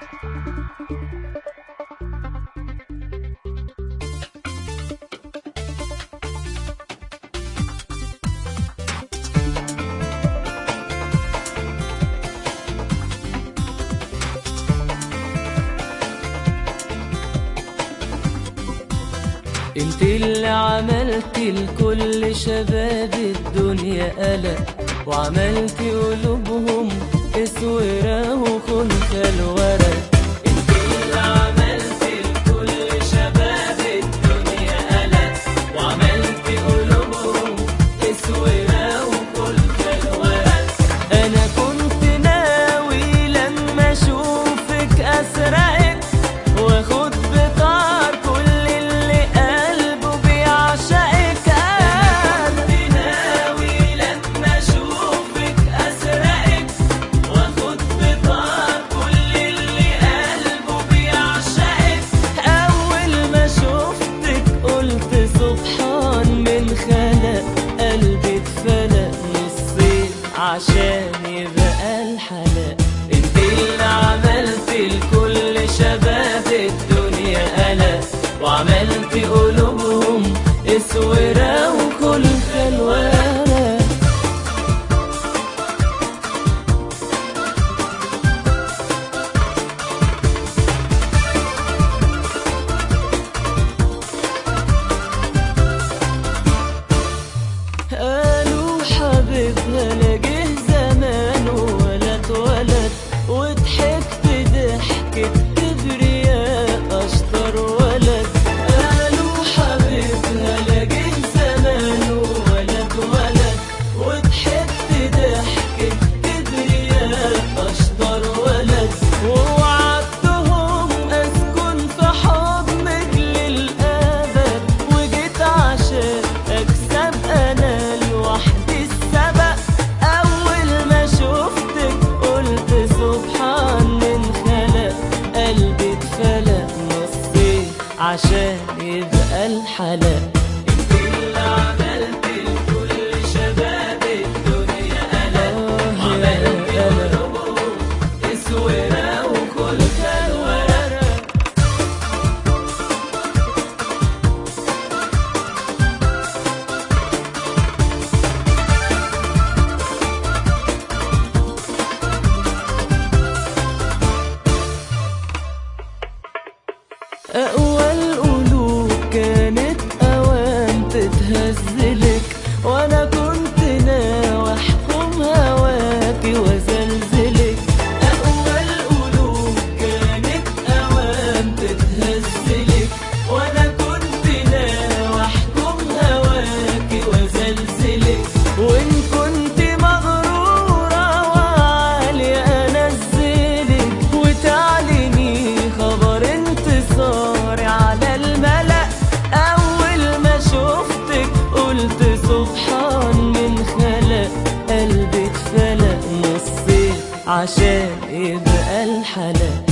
انت اللي عملت لكل شباب الدنيا قلق وعملت قلوبهم اسورة وخنث الورق انت اللي عملت لكل شباب الدنيا قلق وعملت قلوبهم اسورة وخنث الورق انا كنت ناوي لما اشوفك اسرقك واخد بطار كل اللي قلبه بيعشقك انا كنت ناوي لما اشوفك اسرقك واخد بطار كل اللي قلبه بيعشقك اول ما شفتك قلت سبحان من خلق قلبي اتفلق نصين عشان يبقى الحلق انت اللي عملت لكل شباب الدنيا قلق وعملت قلوبهم اسورة وكل خلوانة قالوا حبيبها لا جه زمانه ولا اتولد وضحكت ضحكة كبرياء أشطر ولد قالوا حبيبها لا جه زمانه ولا اتولد وضحكت ضحكة كبرياء أشطر ولد ووعدتهم أسكن في حضنك للأبد وجيت عشان أكسب أنا لوحدي السبق أول ما شفتك قلت سبحان من خلق قلبي اتفلق نصين عشان يبقى الحلق انت اللي عملت لكل شباب الدنيا قلق عملت قلوبهم اسورة وكل الورق أقوى القلوب كانت أوان تتهزلك وأنا كنت ناوي أحكم هواكي وأزلزلك أقوى القلوب كانت أوان تتهزلك وأنا كنت ناوي أحكم هواكي وأزلزلك وإن كنت مغرورة وعالي أنزلك وتعلني خبر انتصاري على الملأ أول ما شفتك قلت سبحان من خلق قلبي اتفلق نصين عشان يبقى الحلق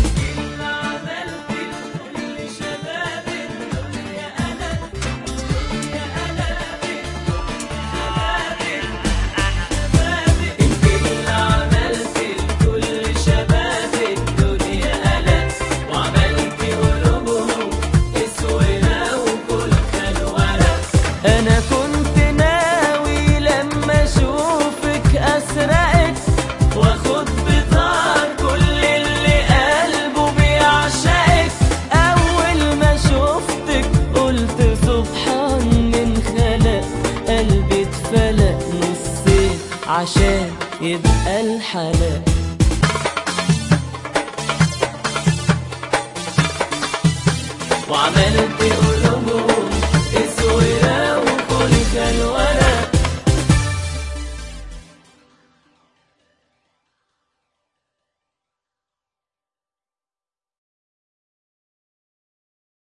انت اللي عملت لكل شباب الدنيا قلق وعملت قلوبهم اسودة وكل خلوانة انا كنت ناوي لما اشوفك اسرقك واخد بطار كل اللي قلبه بيعشقك اول ما شفتك قلت سبحان من خلق قلبي اتفلق نصين عشان يبقى الحلق وعملت قلوبهم